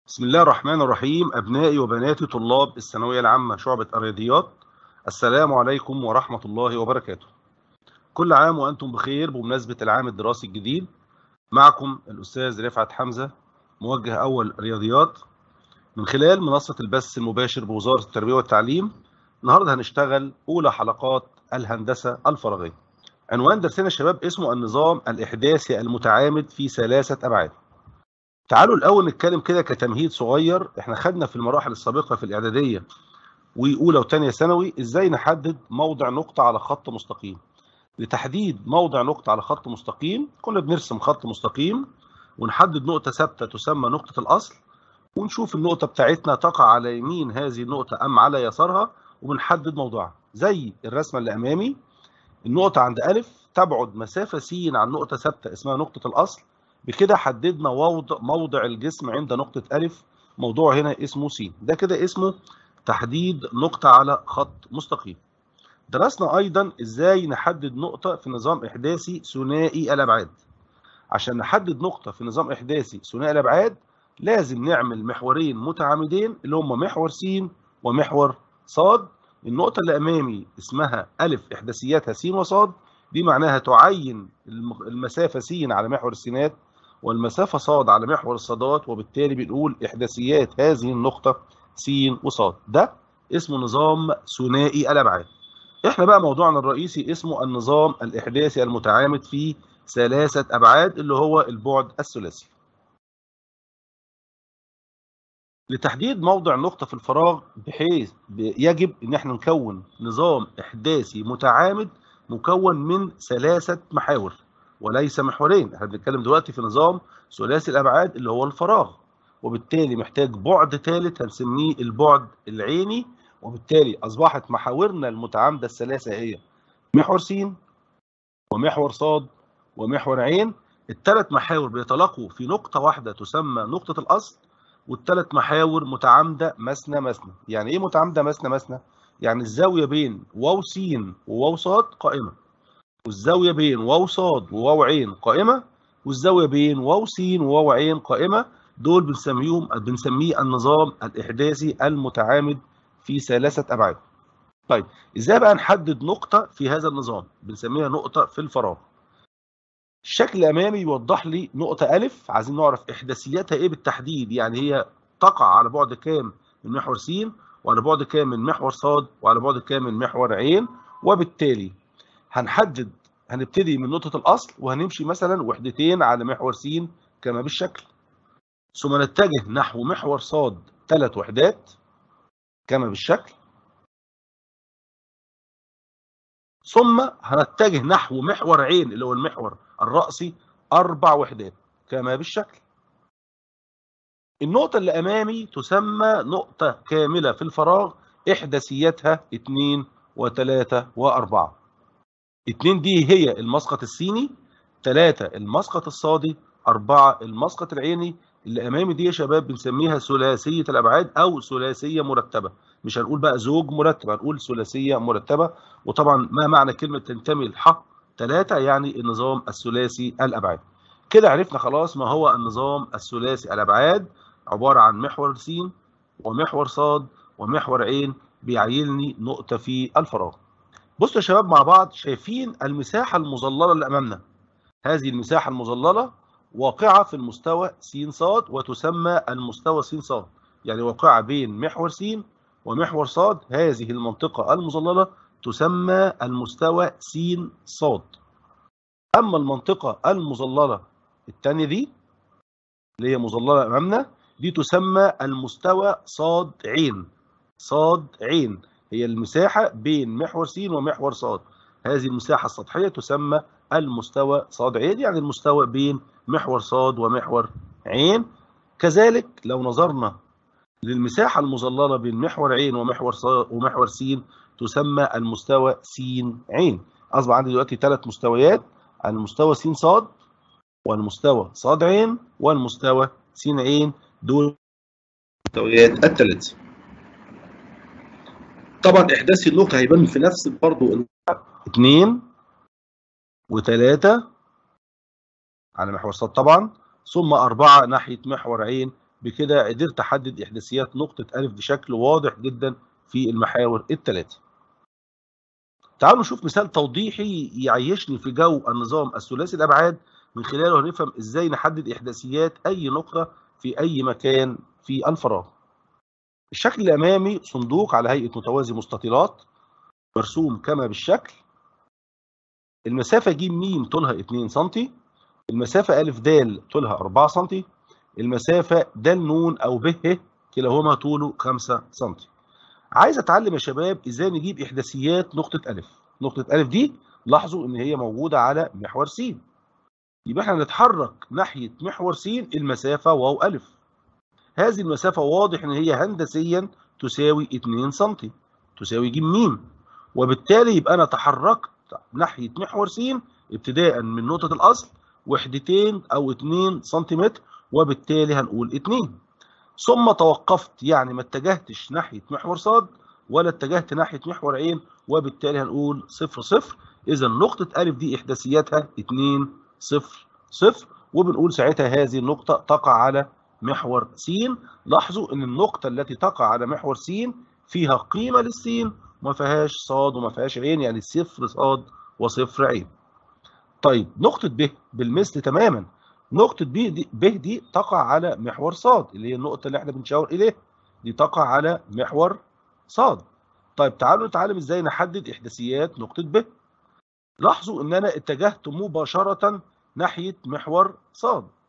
بسم الله الرحمن الرحيم أبنائي وبناتي طلاب الثانوية العامة شعبة الرياضيات السلام عليكم ورحمة الله وبركاته كل عام وأنتم بخير بمناسبة العام الدراسي الجديد معكم الأستاذ رفعت حمزة موجه أول رياضيات من خلال منصة البث المباشر بوزارة التربية والتعليم النهاردة هنشتغل أولى حلقات الهندسة الفراغية عنوان درسنا يا شباب اسمه النظام الإحداثي المتعامد في ثلاثة أبعاد تعالوا الأول نتكلم كده كتمهيد صغير احنا خدنا في المراحل السابقة في الإعدادية وأولى وثانية ثانوي إزاي نحدد موضع نقطة على خط مستقيم لتحديد موضع نقطة على خط مستقيم كنا بنرسم خط مستقيم ونحدد نقطة ثابتة تسمى نقطة الأصل ونشوف النقطة بتاعتنا تقع على يمين هذه النقطة أم على يسارها وبنحدد موضوعها زي الرسمة اللي أمامي النقطة عند ألف تبعد مسافة س عن نقطة ثابتة اسمها نقطة الأصل بكده حددنا موضع, موضع الجسم عند نقطة ألف موضوع هنا اسمه س ده كده اسمه تحديد نقطة على خط مستقيم درسنا أيضا إزاي نحدد نقطة في نظام إحداثي ثنائي الأبعاد عشان نحدد نقطة في نظام إحداثي ثنائي الأبعاد لازم نعمل محورين متعامدين اللي هم محور س ومحور ص النقطة اللي أمامي اسمها ألف إحداثياتها س وص دي معناها تعين المسافة س على محور السينات والمسافة ص على محور الصادات وبالتالي بنقول إحداثيات هذه النقطة س وص ده اسمه نظام ثنائي الأبعاد احنا بقى موضوعنا الرئيسي اسمه النظام الإحداثي المتعامد في ثلاثة أبعاد اللي هو البعد الثلاثي لتحديد موضع نقطة في الفراغ بحيث يجب ان احنا نكون نظام احداثي متعامد مكون من ثلاثة محاور وليس محورين احنا بنتكلم دلوقتي في نظام ثلاثي الابعاد اللي هو الفراغ وبالتالي محتاج بعد ثالث هنسميه البعد العيني وبالتالي اصبحت محاورنا المتعامدة الثلاثة هي محور س ومحور ص ومحور عين الثلاث محاور بيتلاقوا في نقطة واحدة تسمى نقطة الأصل والثلاث محاور متعامده مثنى مثنى يعني ايه متعامده مثنى مثنى يعني الزاويه بين واو س وواو ص قائمه والزاويه بين واو ص وواو عين قائمه والزاويه بين واو س وواو عين قائمه دول بنسميهم بنسميه النظام الاحداثي المتعامد في ثلاثه ابعاد طيب ازاي بقى نحدد نقطه في هذا النظام بنسميها نقطه في الفراغ الشكل الامامي يوضح لي نقطه الف عايزين نعرف احداثياتها ايه بالتحديد يعني هي تقع على بعد كام من محور س وعلى بعد كام من محور ص وعلى بعد كام من محور عين وبالتالي هنحدد هنبتدي من نقطه الاصل وهنمشي مثلا وحدتين على محور س كما بالشكل ثم نتجه نحو محور ص ثلاث وحدات كما بالشكل ثم هنتجه نحو محور عين اللي هو المحور الرأسي أربع وحدات كما بالشكل النقطة اللي أمامي تسمى نقطة كاملة في الفراغ إحداثيتها 2 و3 و4 2 دي هي المسقط السيني 3 المسقط الصادي 4 المسقط العيني اللي أمامي دي يا شباب بنسميها ثلاثية الأبعاد أو ثلاثية مرتبة مش هنقول بقى زوج مرتب هنقول ثلاثية مرتبة وطبعا ما معنى كلمة تنتمي للح ثلاثة يعني النظام الثلاثي الأبعاد كده عرفنا خلاص ما هو النظام الثلاثي الأبعاد عبارة عن محور س ومحور ص ومحور عين بيعيني نقطة في الفراغ بصوا يا شباب مع بعض شايفين المساحة المظللة اللي أمامنا هذه المساحة المظللة واقعة في المستوى س ص وتسمى المستوى س ص يعني واقعة بين محور س ومحور ص هذه المنطقة المظللة تسمى المستوى س ص أما المنطقة المظللة الثانية دي اللي هي مظللة أمامنا دي تسمى المستوى ص عين ص عين هي المساحة بين محور س ومحور ص هذه المساحة السطحية تسمى المستوى ص عين يعني المستوى بين محور ص ومحور عين كذلك لو نظرنا للمساحة المظللة بين محور عين ومحور ص ومحور س تسمى المستوى س عين أصبح عندي دلوقتي ثلاث مستويات المستوى س ص والمستوى ص عين والمستوى س عين دول المستويات الثلاثة طبعا إحداث النقطة هيبان في نفس برضه اثنين وثلاثة على محور ص طبعا ثم أربعة ناحية محور عين بكده قدرت احدد احداثيات نقطه ا بشكل واضح جدا في المحاور الثلاثه تعالوا نشوف مثال توضيحي يعيشني في جو النظام الثلاثي الابعاد من خلاله هنفهم ازاي نحدد احداثيات اي نقطه في اي مكان في الفراغ الشكل الامامي صندوق على هيئه متوازي مستطيلات مرسوم كما بالشكل المسافه ج م طولها 2 سم المسافه ا د طولها 4 سم المسافه د ن او ب ه كلاهما طوله 5 سم عايز اتعلم يا شباب ازاي نجيب احداثيات نقطه ا نقطه ا دي لاحظوا ان هي موجوده على محور س يبقى احنا نتحرك ناحيه محور س المسافه واو ا هذه المسافه واضح ان هي هندسيا تساوي 2 سم تساوي ج م وبالتالي يبقى انا تحركت ناحيه محور س ابتداء من نقطه الاصل وحدتين او 2 سم وبالتالي هنقول 2 ثم توقفت يعني ما اتجهتش ناحيه محور ص ولا اتجهت ناحيه محور ع وبالتالي هنقول 0 0 اذا نقطه ا دي احداثياتها 2 0 0 وبنقول ساعتها هذه النقطه تقع على محور س لاحظوا ان النقطه التي تقع على محور س فيها قيمه للسين وما فيهاش صاد وما فيهاش عين يعني صفر صاد وصفر عين طيب نقطه ب بالمثل تماما نقطة ب دي, ب دي تقع على محور ص اللي هي النقطة اللي احنا بنشاور إليها دي تقع على محور ص طيب تعالوا نتعلم ازاي نحدد احداثيات نقطة ب لاحظوا ان انا اتجهت مباشرة ناحية محور ص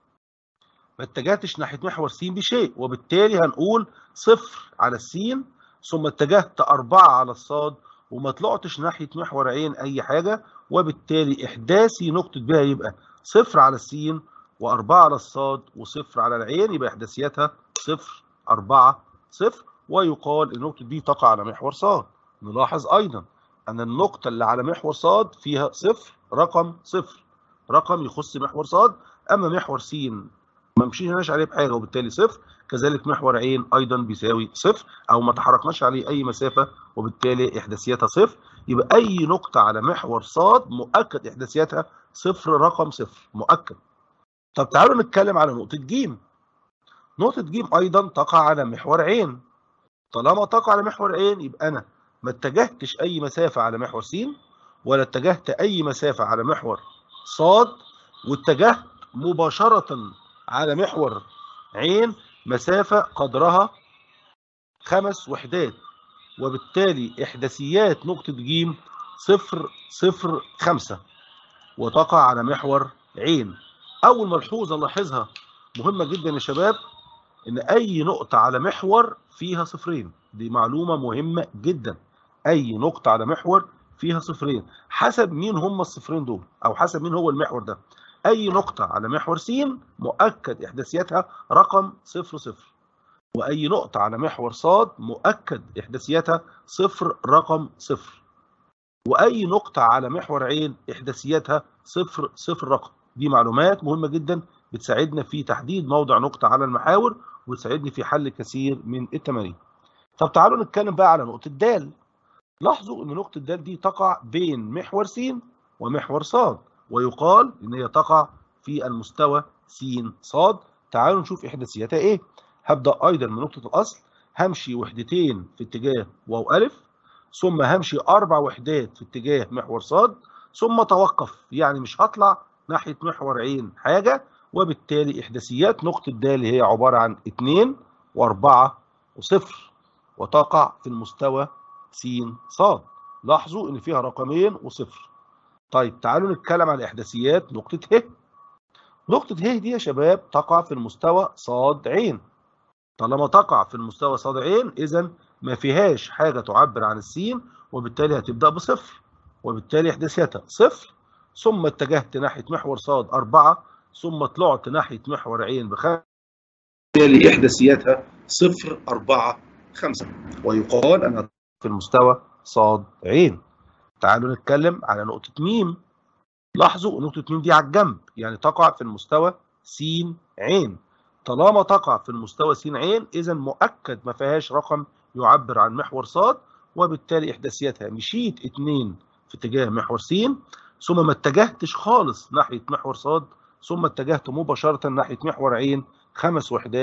ما اتجهتش ناحية محور س بشيء وبالتالي هنقول صفر على السين ثم اتجهت أربعة على الصاد وما طلعتش ناحية محور عين أي حاجة وبالتالي إحداثي نقطة ب هيبقى صفر على السين وأربعة على الصاد وصفر على العين يبقى إحداثياتها صفر أربعة صفر ويقال النقطة دي تقع على محور صاد نلاحظ أيضا أن النقطة اللي على محور صاد فيها صفر رقم صفر رقم يخص محور صاد أما محور س ما مشيناش عليه بحاجة وبالتالي صفر كذلك محور عين أيضا بيساوي صفر أو ما تحركناش عليه أي مسافة وبالتالي إحداثياتها صفر يبقى أي نقطة على محور صاد مؤكد إحداثياتها صفر رقم صفر مؤكد طب تعالوا نتكلم على نقطة ج نقطة ج أيضا تقع على محور عين طالما تقع على محور عين يبقى أنا ما اتجهتش أي مسافة على محور س ولا اتجهت أي مسافة على محور ص واتجهت مباشرة على محور عين مسافة قدرها خمس وحدات وبالتالي إحداثيات نقطة ج صفر صفر خمسة وتقع على محور عين أول ملحوظة نلاحظها مهمة جدا يا شباب إن أي نقطة على محور فيها صفرين دي معلومة مهمة جدا أي نقطة على محور فيها صفرين حسب مين هم الصفرين دول أو حسب مين هو المحور ده أي نقطة على محور س مؤكد إحداثياتها رقم صفر صفر وأي نقطة على محور ص مؤكد إحداثياتها صفر رقم صفر وأي نقطة على محور عين إحداثياتها صفر صفر رقم دي معلومات مهمة جدا بتساعدنا في تحديد موضع نقطة على المحاور وتساعدني في حل كثير من التمارين طب تعالوا نتكلم بقى على نقطة د لاحظوا ان نقطة د دي تقع بين محور س ومحور ص ويقال ان هي تقع في المستوى س ص تعالوا نشوف احداثياتها ايه هبدا ايضا من نقطه الاصل همشي وحدتين في اتجاه واو الف ثم همشي اربع وحدات في اتجاه محور ص ثم توقف يعني مش هطلع ناحيه محور عين حاجه وبالتالي احداثيات نقطه د هي عباره عن 2 و4 وصفر وتقع في المستوى س ص لاحظوا ان فيها رقمين وصفر طيب تعالوا نتكلم عن احداثيات نقطة ه. نقطة ه دي يا شباب تقع في المستوى ص ع. طالما تقع في المستوى ص ع إذا ما فيهاش حاجة تعبر عن السين وبالتالي هتبدأ بصفر وبالتالي احداثياتها صفر ثم اتجهت ناحية محور ص 4 ثم طلعت ناحية محور ع بخمسة بالتالي احداثياتها صفر 4 5 ويقال أنها في المستوى ص ع. تعالوا نتكلم على نقطة م لاحظوا نقطة م دي على الجنب يعني تقع في المستوى س ع طالما تقع في المستوى س ع إذا مؤكد ما فيهاش رقم يعبر عن محور ص وبالتالي إحداثياتها مشيت 2 في اتجاه محور س ثم ما اتجهتش خالص ناحية محور ص ثم اتجهت مباشرة ناحية محور ع خمس وحدات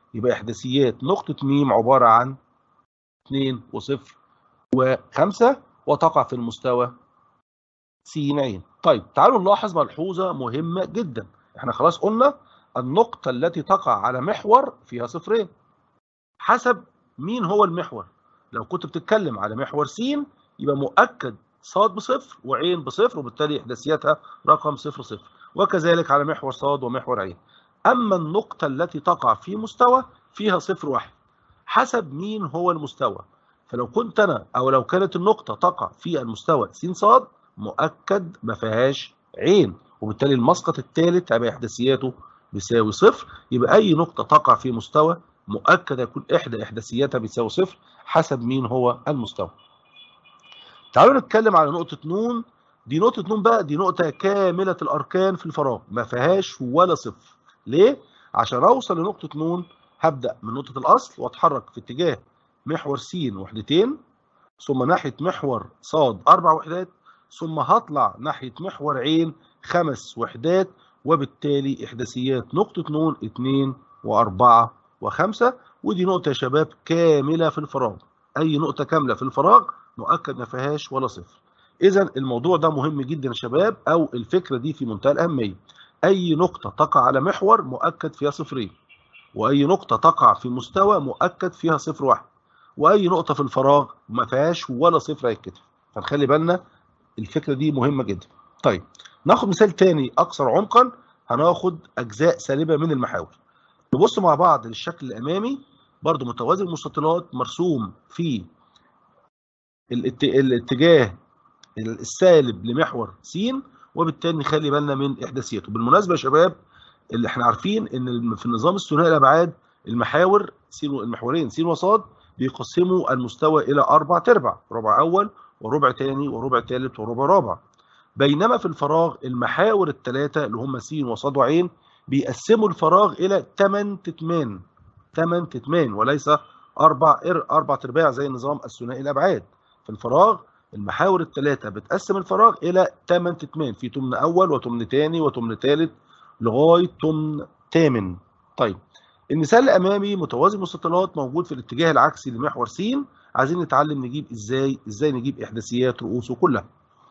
يبقى إحداثيات نقطة م عبارة عن 2 وصفر و5 وتقع في المستوى س ع طيب تعالوا نلاحظ ملحوظة مهمة جدا احنا خلاص قلنا النقطة التي تقع على محور فيها صفرين حسب مين هو المحور لو كنت بتتكلم على محور س يبقى مؤكد صاد بصفر وعين بصفر وبالتالي إحداثياتها رقم صفر صفر وكذلك على محور صاد ومحور عين أما النقطة التي تقع في مستوى فيها صفر واحد حسب مين هو المستوى فلو كنت أنا أو لو كانت النقطة تقع في المستوى س صاد مؤكد ما فيهاش عين وبالتالي المسقط الثالث هيبقى إحداثياته بيساوي صفر يبقى أي نقطة تقع في مستوى مؤكد يكون إحدى إحداثياتها بيساوي صفر حسب مين هو المستوى تعالوا نتكلم على نقطة نون دي نقطة نون بقى دي نقطة كاملة الأركان في الفراغ ما فيهاش ولا صفر ليه؟ عشان أوصل لنقطة نون هبدأ من نقطة الأصل وأتحرك في اتجاه محور س وحدتين ثم ناحية محور ص أربع وحدات ثم هطلع ناحية محور عين خمس وحدات وبالتالي إحداثيات نقطة نون 2 و4 و5 ودي نقطة يا شباب كاملة في الفراغ أي نقطة كاملة في الفراغ مؤكد ما فيهاش ولا صفر إذا الموضوع ده مهم جدا يا شباب أو الفكرة دي في منتهى الأهمية أي نقطة تقع على محور مؤكد فيها صفرين وأي نقطة تقع في مستوى مؤكد فيها صفر واحد وأي نقطة في الفراغ ما فيهاش ولا صفر هيتكتب فنخلي بالنا الفكرة دي مهمة جدا طيب ناخد مثال تاني أكثر عمقا هناخد أجزاء سالبة من المحاور نبص مع بعض للشكل الأمامي برضو متوازي المستطيلات مرسوم في الاتجاه السالب لمحور س وبالتالي نخلي بالنا من احداثيته بالمناسبه يا شباب اللي احنا عارفين ان في النظام الثنائي الابعاد المحاور س المحورين س وصاد بيقسموا المستوى الى اربع تربع ربع اول وربع ثاني وربع ثالث وربع رابع بينما في الفراغ المحاور الثلاثه اللي هم س وصاد وعين بيقسموا الفراغ الى 8 تتمان 8 تتمان وليس اربع اربع ترباع زي النظام الثنائي الابعاد في الفراغ المحاور الثلاثه بتقسم الفراغ الى 8 تتمان في تمن اول وتمن ثاني وتمن ثالث لغايه تمن ثامن طيب المثال الامامي متوازي المستطيلات موجود في الاتجاه العكسي لمحور س عايزين نتعلم نجيب ازاي ازاي نجيب احداثيات رؤوسه كلها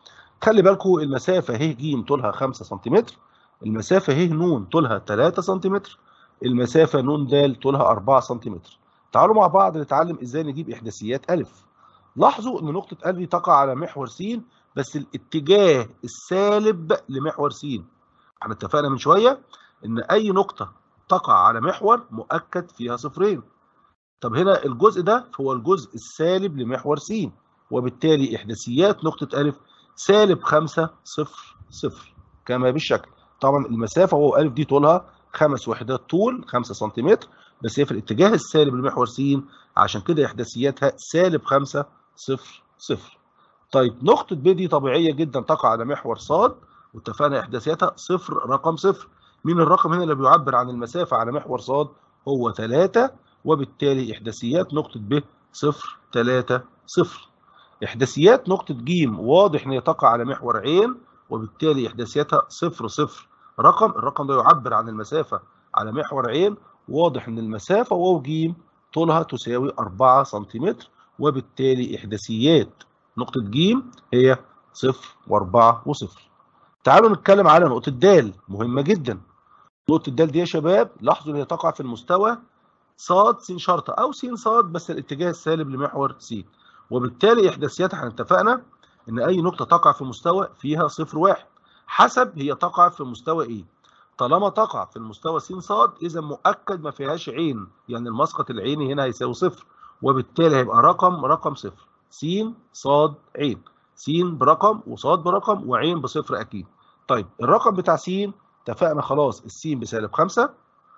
خلي بالكم المسافه ه ج طولها 5 سم المسافه ه ن طولها 3 سم المسافه ن د طولها 4 سم تعالوا مع بعض نتعلم ازاي نجيب احداثيات ا لاحظوا ان نقطه ا دي تقع على محور س بس الاتجاه السالب لمحور س احنا اتفقنا من شويه ان اي نقطه تقع على محور مؤكد فيها صفرين طب هنا الجزء ده هو الجزء السالب لمحور س وبالتالي احداثيات نقطه ا سالب 5 صفر صفر كما بالشكل طبعا المسافه هو ا دي طولها خمس وحدات طول 5 سم بس هي في الاتجاه السالب لمحور س عشان كده احداثياتها سالب 5 صفر صفر طيب نقطة ب دي طبيعية جدا تقع على محور ص واتفقنا احداثياتها صفر رقم صفر مين الرقم هنا اللي بيعبر عن المسافة على محور ص هو 3 وبالتالي احداثيات نقطة ب صفر 3 صفر احداثيات نقطة ج واضح ان هي تقع على محور عين وبالتالي احداثياتها صفر صفر رقم الرقم ده يعبر عن المسافة على محور عين واضح ان المسافة واو ج طولها تساوي 4 سم وبالتالي إحداثيات نقطة ج هي صفر وأربعة وصفر. تعالوا نتكلم على نقطة د مهمة جدا. نقطة د دي يا شباب لاحظوا إن هي تقع في المستوى ص س شرطة أو س ص بس الاتجاه السالب لمحور س. وبالتالي إحداثياتها احنا اتفقنا إن أي نقطة تقع في مستوى فيها صفر واحد حسب هي تقع في مستوى إيه. طالما تقع في المستوى س ص إذا مؤكد ما فيهاش عين يعني المسقط العيني هنا هيساوي صفر. وبالتالي هيبقى رقم رقم صفر س ص ع س برقم وصاد برقم وعين بصفر اكيد طيب الرقم بتاع س اتفقنا خلاص السين بسالب 5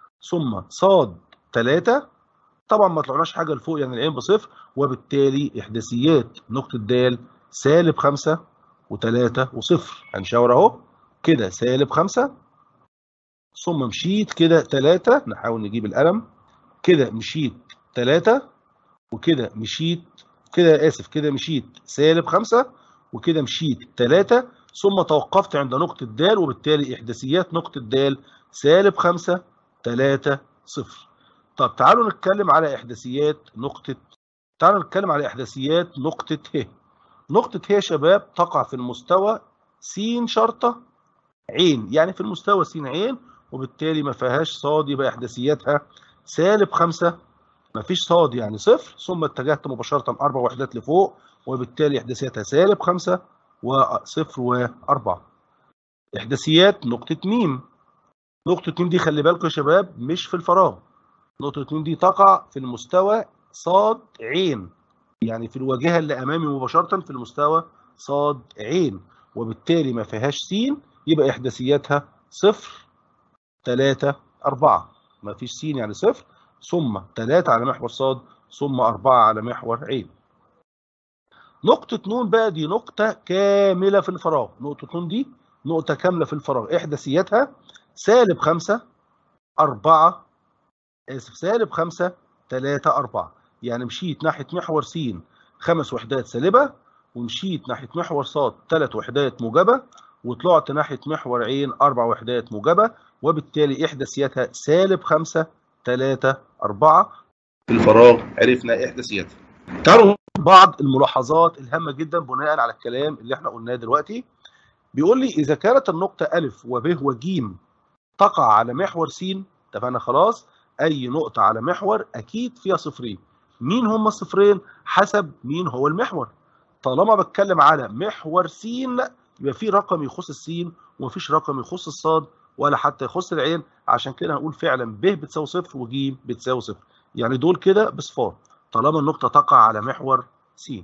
ثم ص 3 طبعا ما طلعناش حاجه لفوق يعني العين بصفر وبالتالي احداثيات نقطه د سالب 5 و3 وصفر هنشاور اهو كده سالب 5 ثم مشيت كده 3 نحاول نجيب القلم كده مشيت 3 وكده مشيت كده اسف كده مشيت سالب 5 وكده مشيت 3 ثم توقفت عند نقطة د وبالتالي إحداثيات نقطة د سالب 5 3 0 طب تعالوا نتكلم على احداثيات نقطه تعالوا نتكلم على احداثيات نقطه ه نقطه ه يا شباب تقع في المستوى س شرطه عين يعني في المستوى س عين وبالتالي ما فيهاش صاد يبقى احداثياتها سالب 5 ما فيش صاد يعني صفر ثم اتجهت مباشره اربع وحدات لفوق وبالتالي احداثياتها سالب 5 وصفر واربعه احداثيات نقطه م نقطه م دي خلي بالكم يا شباب مش في الفراغ نقطه م دي تقع في المستوى صاد عين يعني في الواجهه اللي امامي مباشره في المستوى صاد عين وبالتالي ما فيهاش س يبقى احداثياتها صفر 3 4 ما فيش س يعني صفر ثم 3 على محور صاد ثم 4 على محور عين نقطة ن بقى دي نقطة كاملة في الفراغ نقطة ن دي نقطة كاملة في الفراغ احداثياتها سالب 5 4 اسف سالب 5 3 4 يعني مشيت ناحية محور س خمس وحدات سالبة ومشيت ناحية محور صاد ثلاث وحدات موجبة وطلعت ناحية محور عين أربع وحدات موجبة وبالتالي إحداثياتها سالب 5 3 4 في الفراغ عرفنا إحداثياتها. تعالوا بعض الملاحظات الهامة جدا بناء على الكلام اللي احنا قلناه دلوقتي. بيقول لي إذا كانت النقطة أ وب وج تقع على محور س اتفقنا خلاص أي نقطة على محور أكيد فيها صفرين. مين هم الصفرين؟ حسب مين هو المحور. طالما بتكلم على محور س يبقى في رقم يخص السين ومفيش رقم يخص الصاد ولا حتى يخص العين عشان كده هنقول فعلا ب بتساوي صفر وج بتساوي صفر يعني دول كده بصفار طالما النقطه تقع على محور س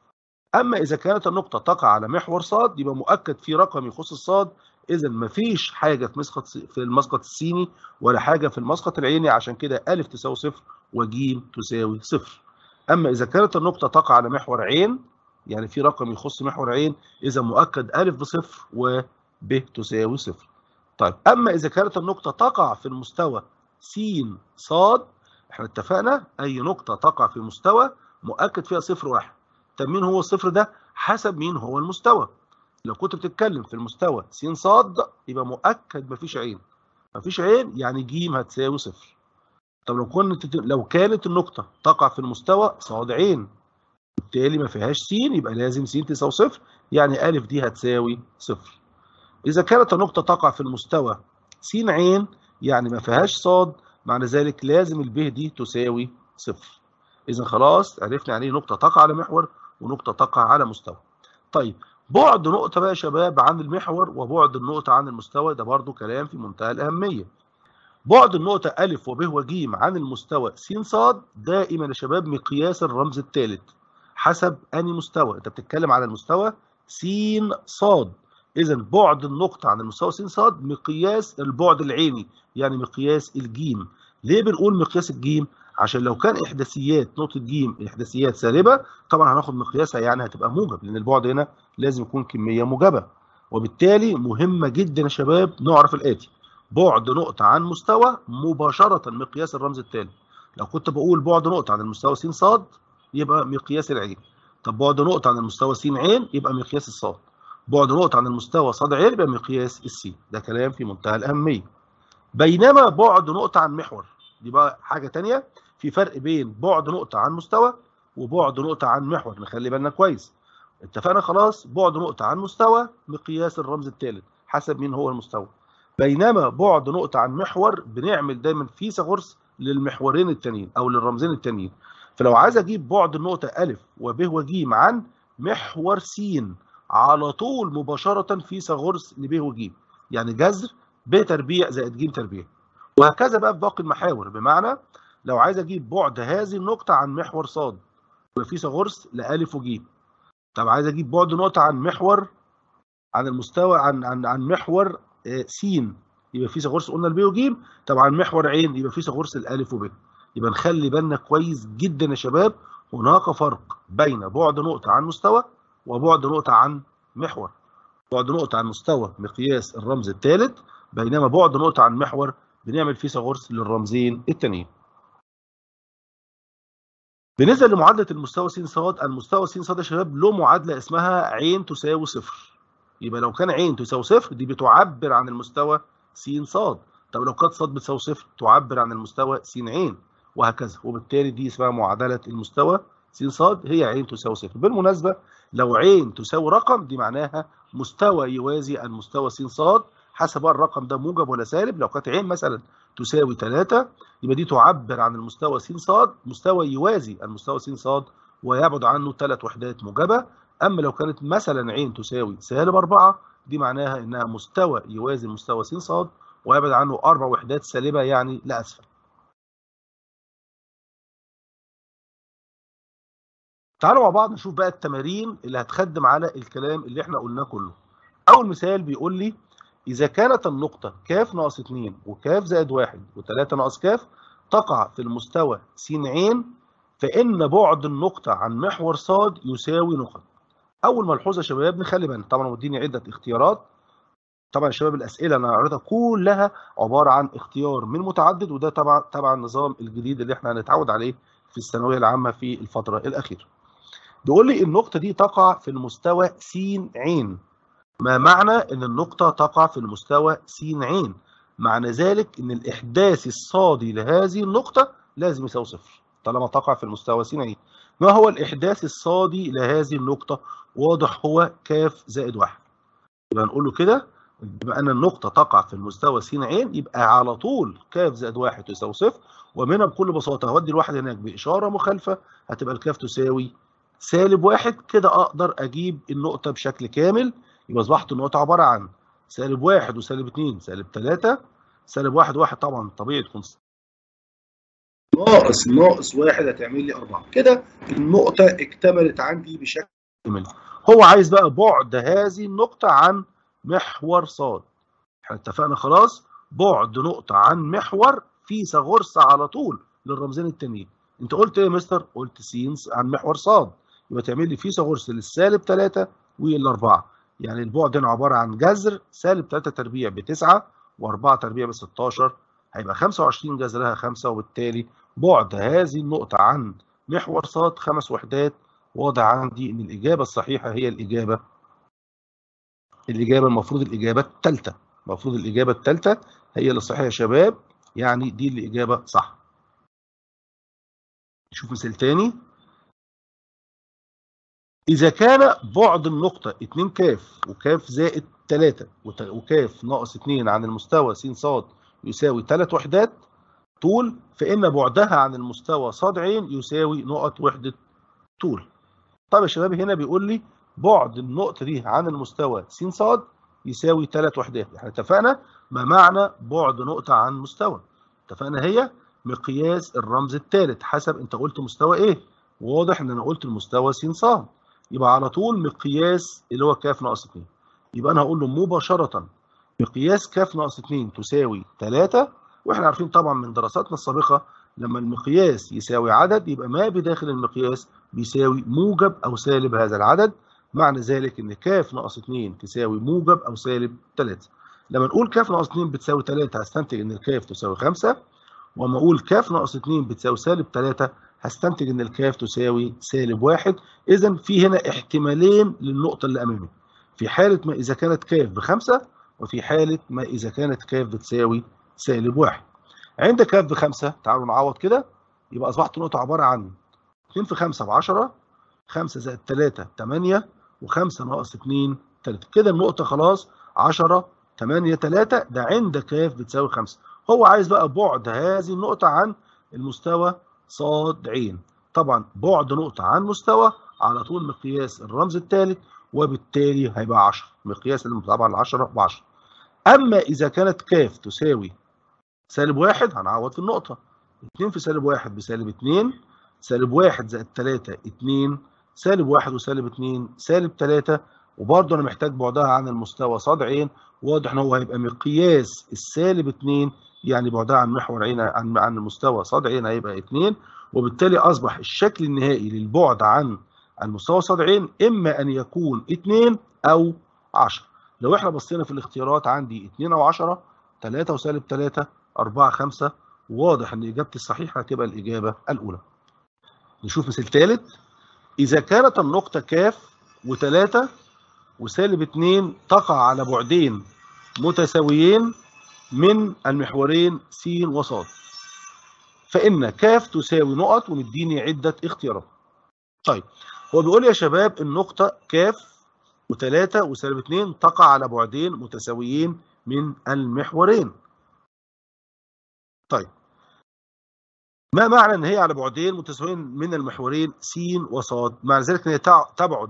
اما اذا كانت النقطه تقع على محور صاد يبقى مؤكد في رقم يخص الصاد اذا مفيش حاجه في مسقط في المسقط السيني ولا حاجه في المسقط العيني عشان كده ا تساوي صفر وج تساوي صفر اما اذا كانت النقطه تقع على محور عين يعني في رقم يخص محور عين اذا مؤكد ا بصفر وب تساوي صفر طيب اما اذا كانت النقطه تقع في المستوى س ص احنا اتفقنا اي نقطه تقع في مستوى مؤكد فيها صفر واحد طب مين هو الصفر ده حسب مين هو المستوى لو كنت بتتكلم في المستوى س ص يبقى مؤكد مفيش عين مفيش عين يعني ج هتساوي صفر طب لو كنت لو كانت النقطه تقع في المستوى ص عين بالتالي ما فيهاش س يبقى لازم س تساوي صفر يعني ا دي هتساوي صفر إذا كانت النقطة تقع في المستوى س عين يعني ما فيهاش صاد معنى ذلك لازم الب دي تساوي صفر إذا خلاص عرفنا يعني ايه نقطة تقع على محور ونقطة تقع على مستوى طيب بعد نقطة بقى يا شباب عن المحور وبعد النقطة عن المستوى ده برضو كلام في منتهى الأهمية بعد النقطة أ وب وج عن المستوى س ص دائما يا شباب مقياس الرمز الثالث حسب أنهي مستوى أنت بتتكلم على المستوى س ص إذا بعد النقطة عن المستوى س ص مقياس البعد العيني يعني مقياس الجيم ليه بنقول مقياس الجيم؟ عشان لو كان إحداثيات نقطة ج إحداثيات سالبة طبعا هناخد مقياسها يعني هتبقى موجب لأن البعد هنا لازم يكون كمية موجبة وبالتالي مهمة جدا يا شباب نعرف الآتي بعد نقطة عن مستوى مباشرة مقياس الرمز التالي لو كنت بقول بعد نقطة عن المستوى س ص يبقى مقياس العين طب بعد نقطة عن المستوى س عين يبقى مقياس الصاد بعد نقطة عن المستوى ص عين يبقى مقياس السين ده كلام في منتهى الأهمية بينما بعد نقطة عن محور دي بقى حاجة تانية في فرق بين بعد نقطة عن مستوى وبعد نقطة عن محور نخلي بالنا كويس اتفقنا خلاص بعد نقطة عن مستوى مقياس الرمز الثالث حسب مين هو المستوى بينما بعد نقطة عن محور بنعمل دايما فيثاغورس للمحورين التانيين أو للرمزين التانيين فلو عايز أجيب بعد النقطة أ وب وج عن محور س على طول مباشرة فيثاغورس لب وج يعني جذر ب تربيع زائد ج تربيع وهكذا بقى في باقي المحاور بمعنى لو عايز اجيب بعد هذه النقطة عن محور ص يبقى فيثاغورس لألف وج طب عايز اجيب بعد نقطة عن محور عن المستوى عن عن عن محور س يبقى فيثاغورس قلنا الب وج طب عن محور عين يبقى فيثاغورس الألف وب يبقى نخلي بالنا كويس جدا يا شباب هناك فرق بين بعد نقطة عن مستوى وبعد نقطة عن محور بعد نقطة عن مستوى مقياس الرمز الثالث بينما بعد نقطة عن محور بنعمل فيثاغورس للرمزين التانيين بالنسبة لمعادلة المستوى س ص المستوى س ص يا شباب له معادلة اسمها عين تساوي صفر يبقى لو كان عين تساوي صفر دي بتعبر عن المستوى س ص طب لو كانت ص بتساوي صفر تعبر عن المستوى س عين وهكذا وبالتالي دي اسمها معادله المستوى س ص هي عين تساوي صفر بالمناسبه لو عين تساوي رقم دي معناها مستوى يوازي المستوى س ص حسب الرقم ده موجب ولا سالب لو كانت عين مثلا تساوي 3 يبقى دي تعبر عن المستوى س ص مستوى يوازي المستوى س ص ويبعد عنه ثلاث وحدات موجبه اما لو كانت مثلا عين تساوي سالب 4 دي معناها انها مستوى يوازي المستوى س ص ويبعد عنه اربع وحدات سالبه يعني لاسفل تعالوا مع بعض نشوف بقى التمارين اللي هتخدم على الكلام اللي احنا قلناه كله اول مثال بيقول لي اذا كانت النقطه ك ناقص 2 وك زائد 1 و3 ناقص ك تقع في المستوى س ع فان بعد النقطه عن محور ص يساوي نقط اول ملحوظه يا شباب نخلي بالنا طبعا مديني عده اختيارات طبعا يا شباب الاسئله انا هعرضها كلها عباره عن اختيار من متعدد وده طبعا طبعا النظام الجديد اللي احنا هنتعود عليه في الثانويه العامه في الفتره الاخيره بيقول لي النقطة دي تقع في المستوى س ع ما معنى ان النقطة تقع في المستوى س ع معنى ذلك ان الاحداث الصادي لهذه النقطة لازم يساوي صفر طالما تقع في المستوى س ع ما هو الاحداث الصادي لهذه النقطة واضح هو ك زائد واحد يبقى نقول له كده بما ان النقطة تقع في المستوى س ع يبقى على طول ك زائد واحد تساوي صفر ومنها بكل بساطة هودي الواحد هناك بإشارة مخالفة هتبقى الكاف تساوي سالب واحد كده اقدر اجيب النقطه بشكل كامل يبقى اصبحت النقطه عباره عن سالب واحد وسالب اتنين سالب تلاته سالب واحد واحد طبعا طبيعي تكون ناقص ناقص واحد هتعمل لي اربعه كده النقطه اكتملت عندي بشكل كامل هو عايز بقى بعد هذه النقطه عن محور ص احنا اتفقنا خلاص بعد نقطه عن محور فيثاغورس على طول للرمزين التانيين انت قلت ايه يا مستر قلت س عن محور ص يبقى تعمل لي فيثاغورس للسالب 3 والاربعه يعني البعد هنا عباره عن جذر سالب 3 تربيع ب 9 و4 تربيع ب 16 هيبقى 25 جذرها 5 وبالتالي بعد هذه النقطه عن محور ص خمس وحدات واضح عندي ان الاجابه الصحيحه هي الاجابه الاجابه المفروض الاجابه الثالثه المفروض الاجابه الثالثه هي اللي صحيحه يا شباب يعني دي الاجابه صح نشوف مثال تاني إذا كان بعد النقطة 2 ك وك زائد 3 وك ناقص 2 عن المستوى س ص يساوي 3 وحدات طول فإن بعدها عن المستوى ص ع يساوي نقط وحدة طول. طيب يا شباب هنا بيقول لي بعد النقطة دي عن المستوى س ص يساوي 3 وحدات، احنا اتفقنا ما معنى بعد نقطة عن مستوى؟ اتفقنا هي مقياس الرمز الثالث حسب انت قلت مستوى ايه؟ واضح ان انا قلت المستوى س ص يبقى على طول مقياس اللي هو ك ناقص 2 يبقى انا هقول له مباشره مقياس ك ناقص 2 تساوي 3 واحنا عارفين طبعا من دراساتنا السابقه لما المقياس يساوي عدد يبقى ما بداخل المقياس بيساوي موجب او سالب هذا العدد معنى ذلك ان ك ناقص 2 تساوي موجب او سالب 3 لما نقول ك ناقص 2 بتساوي 3 هستنتج ان الكاف تساوي 5 وما اقول ك ناقص 2 بتساوي سالب 3 هستنتج ان الكاف تساوي سالب واحد اذا في هنا احتمالين للنقطه اللي امامي في حاله ما اذا كانت كاف بخمسه وفي حاله ما اذا كانت كاف بتساوي سالب واحد عند كاف بخمسه تعالوا نعوض كده يبقى اصبحت النقطه عباره عن 2 في 5 ب 10 5 زائد 3 8 و5 ناقص 2 3 كده النقطه خلاص 10 8 3 ده عند كاف بتساوي 5 هو عايز بقى بعد هذه النقطه عن المستوى ص ع طبعا بعد نقطة عن مستوى على طول مقياس الرمز الثالث وبالتالي هيبقى 10 مقياس طبعا 10 ب 10 أما إذا كانت ك تساوي سالب 1 هنعوض في النقطة 2 في سالب 1 بسالب 2 سالب 1 زائد 3 2 سالب 1 وسالب 2 سالب 3 وبرضه أنا محتاج بعدها عن المستوى ص ع واضح إن هو هيبقى مقياس السالب 2 يعني بعدها عن محور عين عن عن المستوى ص ع هيبقى 2 وبالتالي اصبح الشكل النهائي للبعد عن المستوى ص ع اما ان يكون 2 او 10 لو احنا بصينا في الاختيارات عندي 2 او 10 3 وسالب 3 4 5 واضح ان اجابتي الصحيحه هتبقى الاجابه الاولى نشوف مثال ثالث اذا كانت النقطه ك و3 وسالب 2 تقع على بعدين متساويين من المحورين س وص فإن كاف تساوي نقط ومديني عدة اختيارات طيب هو بيقول يا شباب النقطة كاف و3 وسالب 2 تقع على بعدين متساويين من المحورين طيب ما معنى ان هي على بعدين متساويين من المحورين س وصاد معنى ذلك ان هي تبعد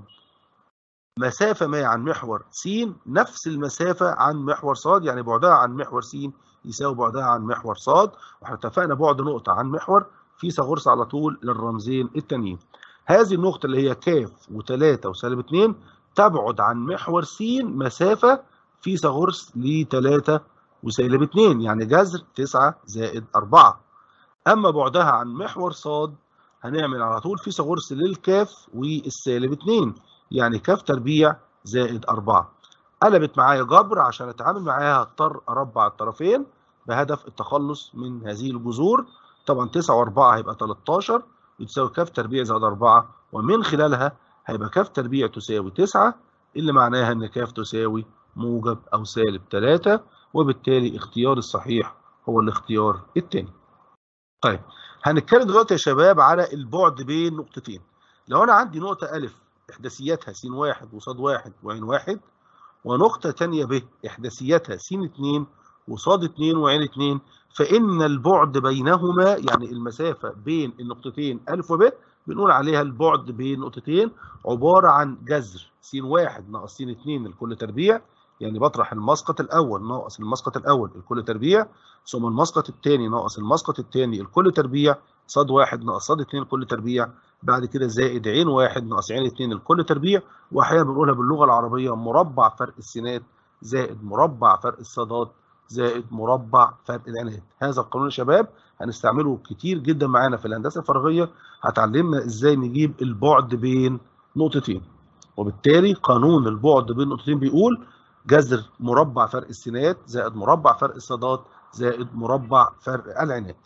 مسافة ما عن محور س نفس المسافة عن محور صاد يعني بعدها عن محور س يساوي بعدها عن محور صاد واحنا اتفقنا بعد نقطة عن محور في ثغرس على طول للرمزين التانيين هذه النقطة اللي هي كاف و3 وسالب 2 تبعد عن محور س مسافة في ثغرس ل 3 وسالب 2 يعني جذر 9 زائد 4 أما بعدها عن محور صاد هنعمل على طول في ثغرس للكاف والسالب 2 يعني كاف تربيع زائد 4 قلبت معايا جبر عشان اتعامل معاها هضطر اربع الطرفين بهدف التخلص من هذه الجذور طبعا 9 و4 هيبقى 13 يتساوي كاف تربيع زائد 4 ومن خلالها هيبقى كاف تربيع تساوي 9 اللي معناها ان كاف تساوي موجب او سالب 3 وبالتالي اختيار الصحيح هو الاختيار الثاني. طيب هنتكلم دلوقتي يا شباب على البعد بين نقطتين. لو انا عندي نقطة ألف إحداثياتها س واحد وصاد واحد وعين واحد ونقطة تانية ب إحداثياتها س اتنين وصاد اتنين وعين اتنين فإن البعد بينهما يعني المسافة بين النقطتين ألف وب بنقول عليها البعد بين نقطتين عبارة عن جذر س واحد ناقص س اتنين الكل تربيع يعني بطرح المسقط الأول ناقص المسقط الأول الكل تربيع ثم المسقط الثاني ناقص المسقط الثاني الكل تربيع صاد واحد ناقص صاد اتنين الكل تربيع بعد كده زائد عين واحد ناقص عين اتنين الكل تربيع واحيانا بنقولها باللغه العربيه مربع فرق السينات زائد مربع فرق الصادات زائد مربع فرق العنات هذا القانون يا شباب هنستعمله كتير جدا معانا في الهندسه الفراغيه هتعلمنا ازاي نجيب البعد بين نقطتين وبالتالي قانون البعد بين نقطتين بيقول جذر مربع فرق السينات زائد مربع فرق الصادات زائد مربع فرق العنات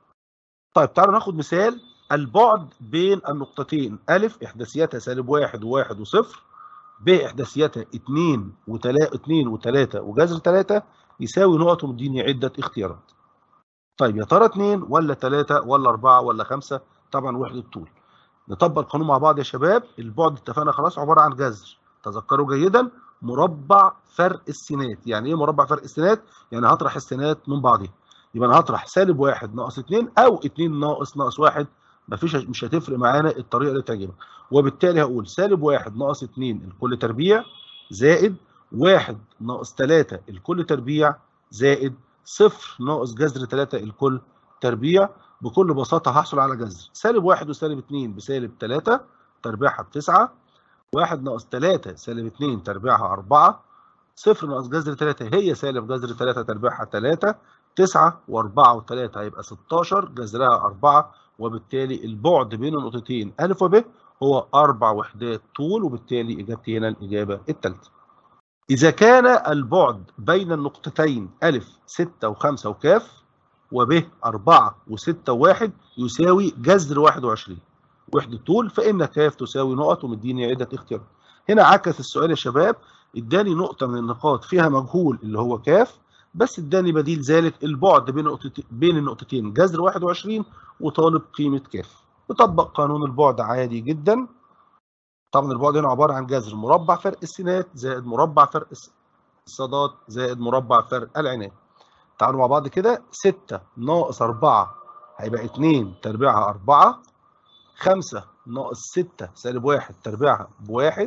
طيب تعالوا ناخد مثال البعد بين النقطتين ألف إحداثياتها سالب واحد وواحد وصفر ب إحداثياتها اتنين وتلا اتنين وتلاتة وجذر تلاتة يساوي نقط ومديني عدة اختيارات. طيب يا ترى اتنين ولا تلاتة ولا أربعة ولا خمسة؟ طبعا وحدة طول. نطبق القانون مع بعض يا شباب البعد اتفقنا خلاص عبارة عن جذر تذكروا جيدا مربع فرق السينات يعني ايه مربع فرق السينات؟ يعني هطرح السينات من بعضها يبقى انا هطرح سالب واحد ناقص اتنين او اتنين ناقص ناقص واحد مفيش مش هتفرق معانا الطريقه اللي تعجبك وبالتالي هقول سالب واحد ناقص اتنين الكل تربيع زائد واحد ناقص تلاتة الكل تربيع زائد صفر ناقص جذر تلاتة الكل تربيع بكل بساطة هحصل على جذر سالب واحد وسالب اتنين بسالب تلاتة تربيعها بتسعة واحد ناقص تلاتة سالب اتنين تربيعها أربعة صفر ناقص جذر تلاتة هي سالب جذر تلاتة تربيعها تلاتة تسعة وأربعة وتلاتة هيبقى ستاشر جذرها أربعة وبالتالي البعد بين النقطتين أ وب هو أربع وحدات طول وبالتالي إجابتي هنا الإجابة الثالثة. إذا كان البعد بين النقطتين أ 6 و5 وكاف وب 4 و6 و1 يساوي جذر 21 وحدة طول فإن كاف تساوي نقط ومديني عدة اختيارات. هنا عكس السؤال يا شباب اداني نقطة من النقاط فيها مجهول اللي هو كاف بس اداني بديل ذلك البعد بين نقطتين بين النقطتين جذر 21 وطالب قيمه كاف نطبق قانون البعد عادي جدا طبعا البعد هنا عباره عن جذر مربع فرق السينات زائد مربع فرق الصادات زائد مربع فرق العنات تعالوا مع بعض كده 6 ناقص 4 هيبقى 2 تربيعها 4 5 ناقص 6 سالب 1 تربيعها بواحد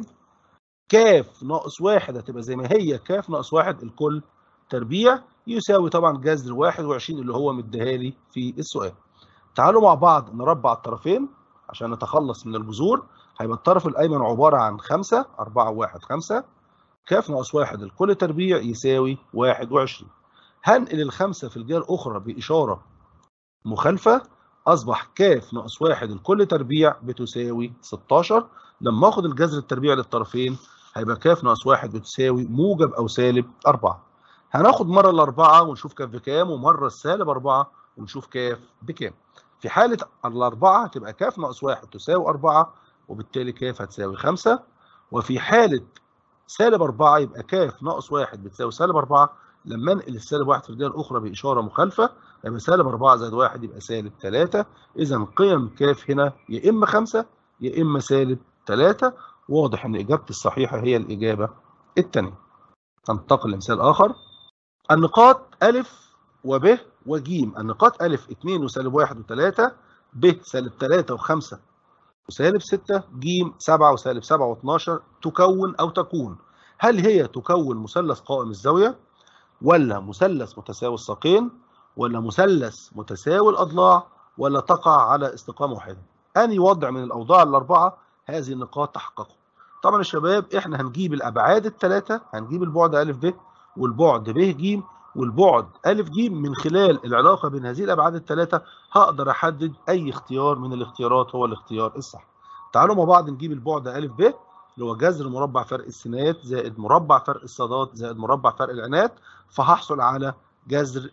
كاف ناقص 1 هتبقى زي ما هي كاف ناقص 1 الكل تربيع يساوي طبعا جذر 21 اللي هو مديها لي في السؤال. تعالوا مع بعض نربع الطرفين عشان نتخلص من الجذور هيبقى الطرف الايمن عباره عن 5 4 1 5 كاف ناقص 1 الكل تربيع يساوي 21 هنقل الخمسه في الجهه الاخرى باشاره مخالفه اصبح كاف ناقص 1 الكل تربيع بتساوي 16 لما اخد الجذر التربيع للطرفين هيبقى كاف ناقص 1 بتساوي موجب او سالب 4 هناخد مره الاربعه ونشوف كاف بكام ومره السالب 4 ونشوف كاف بكام في حالة الأربعة هتبقى كاف ناقص واحد تساوي أربعة وبالتالي كاف هتساوي خمسة وفي حالة سالب أربعة يبقى كاف ناقص واحد بتساوي سالب أربعة لما انقل السالب 1 في الجهه الاخرى باشاره مخالفه يبقى سالب 4 زائد 1 يبقى سالب 3 اذا قيم كاف هنا يا اما 5 يا اما سالب 3 واضح ان اجابتي الصحيحه هي الاجابه الثانيه ننتقل لمثال اخر النقاط الف وب وج النقاط الف 2 وسالب 1 و3 ب سالب 3 و5 وسالب 6 ج 7 وسالب 7 و12 تكون او تكون هل هي تكون مثلث قائم الزاويه ولا مثلث متساوي الساقين ولا مثلث متساوي الاضلاع ولا تقع على استقامه واحده اني وضع من الاوضاع الاربعه هذه النقاط تحققه طبعا يا شباب احنا هنجيب الابعاد الثلاثه هنجيب البعد ا ب والبعد ب ج والبعد ا ج من خلال العلاقه بين هذه الابعاد الثلاثه هقدر احدد اي اختيار من الاختيارات هو الاختيار الصح تعالوا مع بعض نجيب البعد ا ب اللي هو جذر مربع فرق السينات زائد مربع فرق الصادات زائد مربع فرق العنات فهحصل على جذر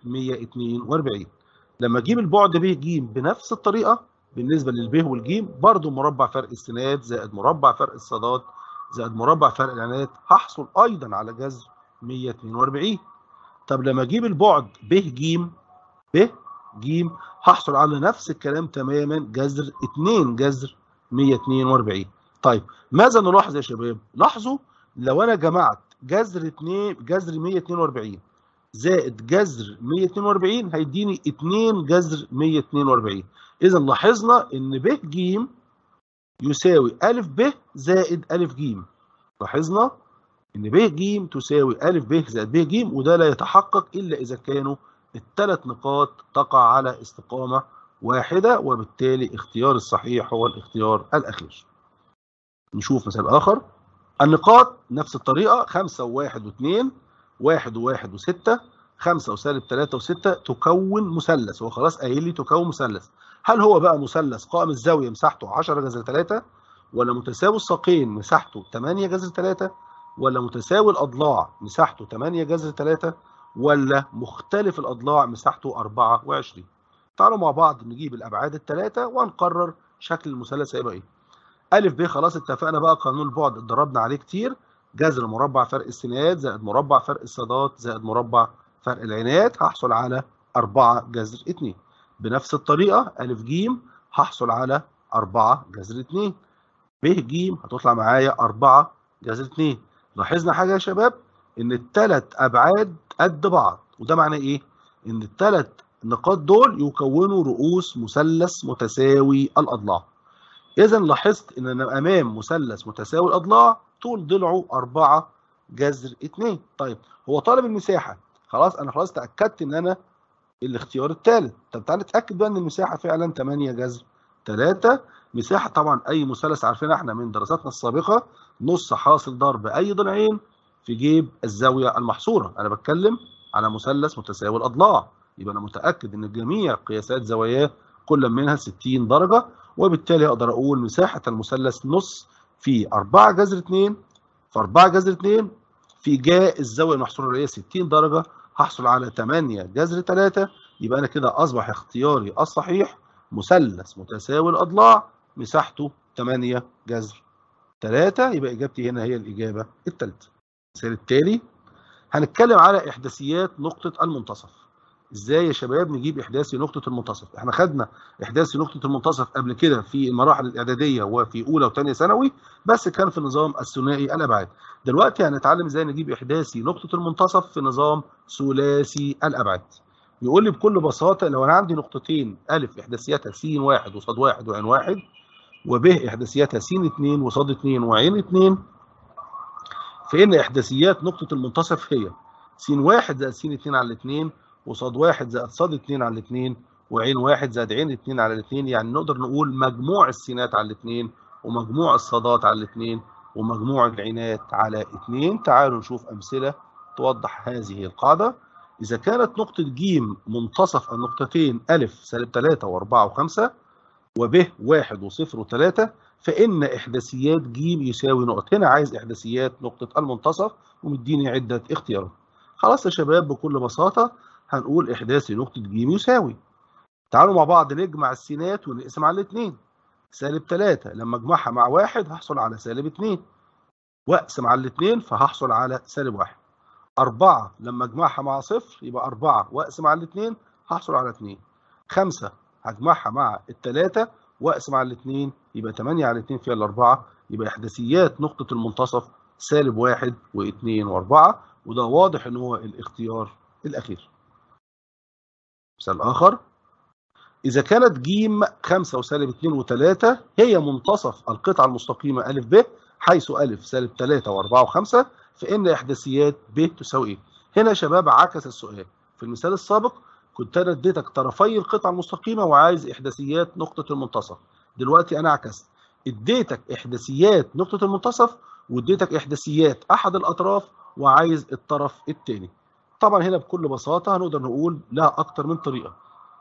142 لما اجيب البعد ب ج بنفس الطريقه بالنسبه للب والجيم برضو مربع فرق السينات زائد مربع فرق الصادات زائد مربع فرق العنات هحصل ايضا على جذر 142 طب لما اجيب البعد ب ج ب ج هحصل على نفس الكلام تماما جذر 2 جذر 142 طيب ماذا نلاحظ يا شباب لاحظوا لو انا جمعت جذر 2 جذر 142 زائد جذر 142 هيديني 2 جذر 142 اذا لاحظنا ان ب ج يساوي ا ب زائد ا ج لاحظنا ان ب ج تساوي ا ب زائد ب ج وده لا يتحقق الا اذا كانوا الثلاث نقاط تقع على استقامه واحده وبالتالي اختيار الصحيح هو الاختيار الاخير نشوف مثال اخر النقاط نفس الطريقه 5 و1 و2 1 و1 و6 5 وسالب 3 و6 تكون مثلث هو خلاص قايل لي تكون مثلث هل هو بقى مثلث قائم الزاويه مساحته 10 جذر 3 ولا متساوي الساقين مساحته 8 جذر 3 ولا متساوي الاضلاع مساحته 8 جذر 3 ولا مختلف الاضلاع مساحته 24 تعالوا مع بعض نجيب الابعاد الثلاثه ونقرر شكل المثلث هيبقى ايه ا ب خلاص اتفقنا بقى قانون البعد اتدربنا عليه كتير جذر مربع فرق السينات زائد مربع فرق الصادات زائد مربع فرق العنات هحصل على 4 جذر 2 بنفس الطريقة أ ج هحصل على 4 جذر 2 ب ج هتطلع معايا 4 جذر 2 لاحظنا حاجة يا شباب إن الثلاث أبعاد قد بعض وده معناه إيه؟ إن الثلاث نقاط دول يكونوا رؤوس مثلث متساوي الأضلاع إذا لاحظت إن أنا أمام مثلث متساوي الأضلاع طول ضلعه 4 جذر 2 طيب هو طالب المساحة خلاص أنا خلاص تأكدت إن أنا الاختيار الثالث طب تعالى نتأكد بقى إن المساحة فعلا 8 جذر 3 مساحة طبعا أي مثلث عارفينها إحنا من دراساتنا السابقة نص حاصل ضرب أي ضلعين في جيب الزاوية المحصورة أنا بتكلم على مثلث متساوي الأضلاع يبقى أنا متأكد إن جميع قياسات زواياه كل منها 60 درجة وبالتالي أقدر أقول مساحة المثلث نص في 4 جذر 2 في 4 جذر 2 في جاء الزاوية المحصورة اللي هي 60 درجة هحصل على 8 جذر 3 يبقى أنا كده أصبح اختياري الصحيح مثلث متساوي الأضلاع مساحته 8 جذر 3 يبقى إجابتي هنا هي الإجابة الثالثة. المثال التالي هنتكلم على إحداثيات نقطة المنتصف. ازاي يا شباب نجيب احداثي نقطه المنتصف احنا خدنا احداثي نقطه المنتصف قبل كده في المراحل الاعداديه وفي اولى وثانيه ثانوي بس كان في النظام الثنائي الابعاد دلوقتي هنتعلم ازاي نجيب احداثي نقطه المنتصف في نظام ثلاثي الابعاد يقول لي بكل بساطه لو انا عندي نقطتين الف احداثياتها س واحد وصاد واحد وعين واحد وب احداثياتها س 2 وصاد 2 وعين 2 فان احداثيات نقطه المنتصف هي س واحد زائد س 2 على 2 وصاد واحد زائد صاد 2 على 2 وعين واحد زائد عين 2 على 2 يعني نقدر نقول مجموع السينات على 2 ومجموع الصادات على 2 ومجموع العينات على 2 تعالوا نشوف أمثلة توضح هذه القاعدة إذا كانت نقطة ج منتصف النقطتين أ سالب 3 و4 و5 وب 1 و0 و3 فإن إحداثيات ج يساوي نقط هنا عايز إحداثيات نقطة المنتصف ومديني عدة اختيارات خلاص يا شباب بكل بساطة هنقول إحداثي نقطة ج يساوي تعالوا مع بعض نجمع السينات ونقسم على الاثنين سالب 3 لما اجمعها مع واحد هحصل على سالب 2 واقسم على الاثنين فهحصل على سالب 1 4 لما اجمعها مع صفر يبقى 4 واقسم على الاثنين هحصل على 2 5 هجمعها مع الثلاثة واقسم على الاثنين يبقى 8 على 2 فيها الأربعة يبقى إحداثيات نقطة المنتصف سالب واحد واثنين وأربعة وده واضح إن هو الاختيار الأخير. مثال آخر إذا كانت ج 5 وسالب 2 و3 هي منتصف القطعة المستقيمة أ ب حيث أ سالب 3 و4 و5 فإن إحداثيات ب تساوي إيه؟ هنا يا شباب عكس السؤال في المثال السابق كنت أنا اديتك طرفي القطعة المستقيمة وعايز إحداثيات نقطة المنتصف دلوقتي أنا عكست اديتك إحداثيات نقطة المنتصف واديتك إحداثيات أحد الأطراف وعايز الطرف الثاني طبعا هنا بكل بساطة هنقدر نقول لها أكتر من طريقة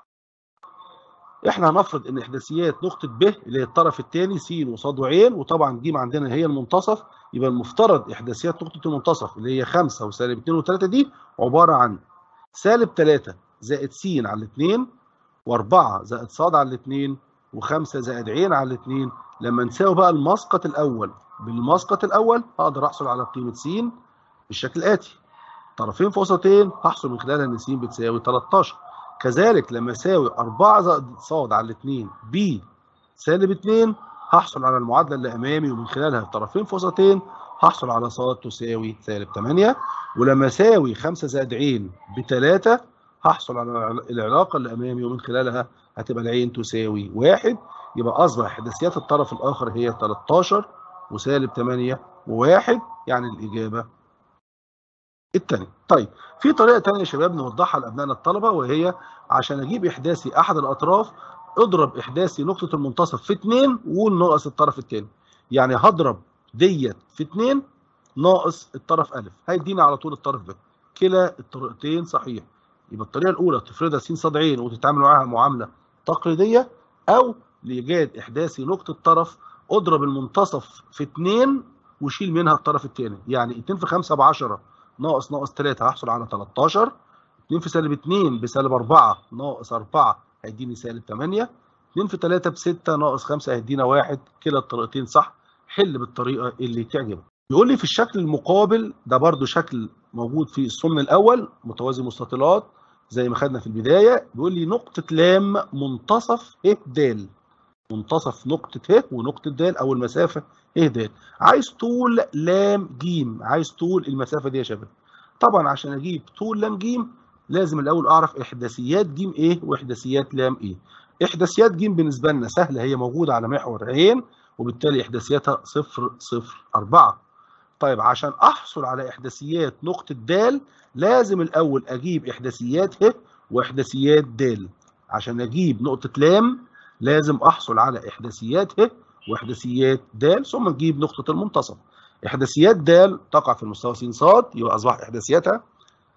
احنا هنفرض ان احداثيات نقطه ب اللي هي الطرف الثاني س وصاد وعين وطبعا ج عندنا هي المنتصف يبقى المفترض احداثيات نقطه المنتصف اللي هي 5 وسالب 2 و3 دي عباره عن سالب 3 زائد س على 2 و4 زائد ص على 2 و5 زائد ع على 2 لما نساوي بقى المسقط الاول بالمسقط الاول هقدر احصل على قيمه س بالشكل الاتي طرفين في وسطين هحصل من خلالها ان س بتساوي 13 كذلك لما اساوي 4 زائد ص على 2 ب سالب 2 هحصل على المعادله اللي امامي ومن خلالها طرفين في وسطين هحصل على ص تساوي سالب 8 ولما اساوي 5 زائد ع ب 3 هحصل على العلاقه اللي امامي ومن خلالها هتبقى العين تساوي 1 يبقى اصبح احداثيات الطرف الاخر هي 13 وسالب 8 و1 يعني الاجابه الثاني طيب في طريقه ثانيه يا شباب نوضحها لابنائنا الطلبه وهي عشان اجيب احداثي احد الاطراف اضرب احداثي نقطه المنتصف في 2 وقول ناقص الطرف الثاني يعني هضرب ديت في 2 ناقص الطرف ا هيديني على طول الطرف ب كلا الطريقتين صحيح يبقى الطريقه الاولى تفردها س ص ع وتتعامل معاها معامله تقليديه او لايجاد احداثي نقطه طرف اضرب المنتصف في 2 وشيل منها الطرف الثاني يعني 2 في 5 ب 10 ناقص ناقص 3 هحصل على 13 2 في سالب 2 بسالب 4 ناقص 4 هيديني سالب 8 2 في 3 ب 6 ناقص 5 هيدينا 1 كلا الطريقتين صح حل بالطريقه اللي تعجبك بيقول لي في الشكل المقابل ده برده شكل موجود في الصمن الاول متوازي مستطيلات زي ما خدنا في البدايه بيقول لي نقطه لام منتصف ه د منتصف نقطه ه ونقطه د او المسافه ه د عايز طول لام ج عايز طول المسافه دي يا شباب طبعا عشان اجيب طول لام ج لازم الاول اعرف احداثيات ج ايه واحداثيات لام ايه احداثيات ج بالنسبه لنا سهله هي موجوده على محور عين وبالتالي احداثياتها 0 0 4 طيب عشان احصل على احداثيات نقطه د لازم الاول اجيب احداثيات ه واحداثيات د عشان اجيب نقطه لام لازم احصل على احداثيات ه واحداثيات د ثم نجيب نقطه المنتصف احداثيات د تقع في المستوى س ص يبقى اصبح احداثياتها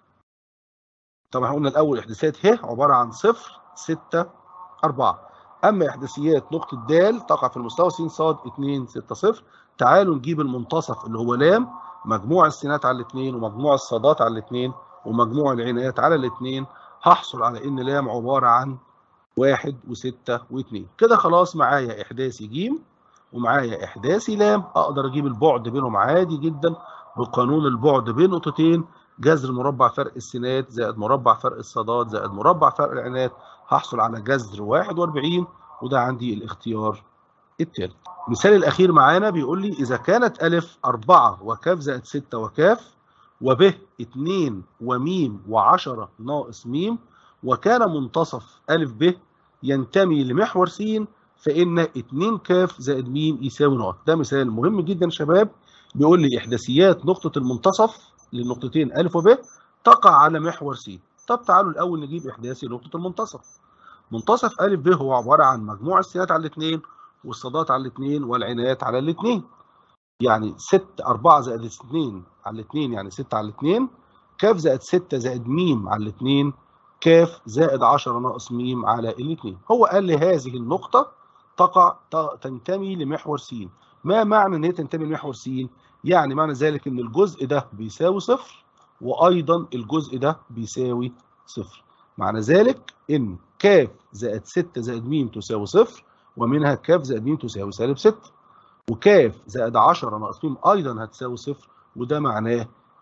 طبعا قلنا الاول احداثيات ه عباره عن 0 6 4 اما احداثيات نقطه د تقع في المستوى س ص 2 6 0 تعالوا نجيب المنتصف اللي هو لام مجموع السينات على الاثنين ومجموع الصادات على الاثنين ومجموع العنايات على الاثنين هحصل على ان لام عباره عن 1 و6 و2 كده خلاص معايا احداثي ج ومعايا احداثي لام اقدر اجيب البعد بينهم عادي جدا بقانون البعد بين نقطتين جذر مربع فرق السينات زائد مربع فرق الصادات زائد مربع فرق العنايات هحصل على جذر 41 وده عندي الاختيار الثالث المثال الاخير معانا بيقول لي اذا كانت ا 4 وكاف زائد 6 وكاف وب 2 وم و10 ناقص م وكان منتصف ا ب ينتمي لمحور س فان 2 كاف زائد م يساوي نقط ده مثال مهم جدا يا شباب بيقول لي احداثيات نقطه المنتصف للنقطتين ا وب تقع على محور س طب تعالوا الاول نجيب احداثي نقطه المنتصف منتصف ا ب هو عباره عن مجموع السينات على الاثنين والصادات على الاثنين والعنايات على الاثنين يعني 6 4 زائد 2 على الاثنين يعني 6 على الاثنين كاف زائد 6 زائد م على الاثنين كاف زائد 10 ناقص م على الاثنين هو قال لي هذه النقطة تقع تنتمي لمحور س ما معنى ان هي تنتمي لمحور س يعني معنى ذلك ان الجزء ده بيساوي صفر وايضا الجزء ده بيساوي صفر معنى ذلك ان كاف زائد 6 زائد م تساوي صفر ومنها كاف زائد م تساوي سالب 6 وكاف زائد 10 ناقص م ايضا هتساوي صفر وده معناه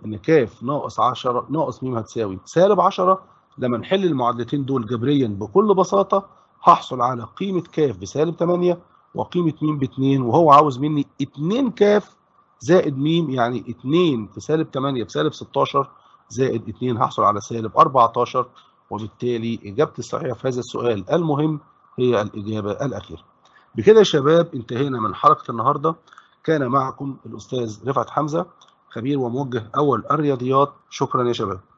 ان ك ناقص 10 ناقص م هتساوي سالب 10 لما نحل المعادلتين دول جبريا بكل بساطه هحصل على قيمه ك بسالب 8 وقيمه م ب 2 وهو عاوز مني 2 ك زائد م يعني 2 في سالب 8 بسالب 16 زائد 2 هحصل على سالب 14 وبالتالي اجابتي الصحيحه في هذا السؤال المهم هي الاجابه الاخيره. بكده يا شباب انتهينا من حلقه النهارده كان معكم الاستاذ رفعت حمزه خبير وموجه اول الرياضيات شكرا يا شباب.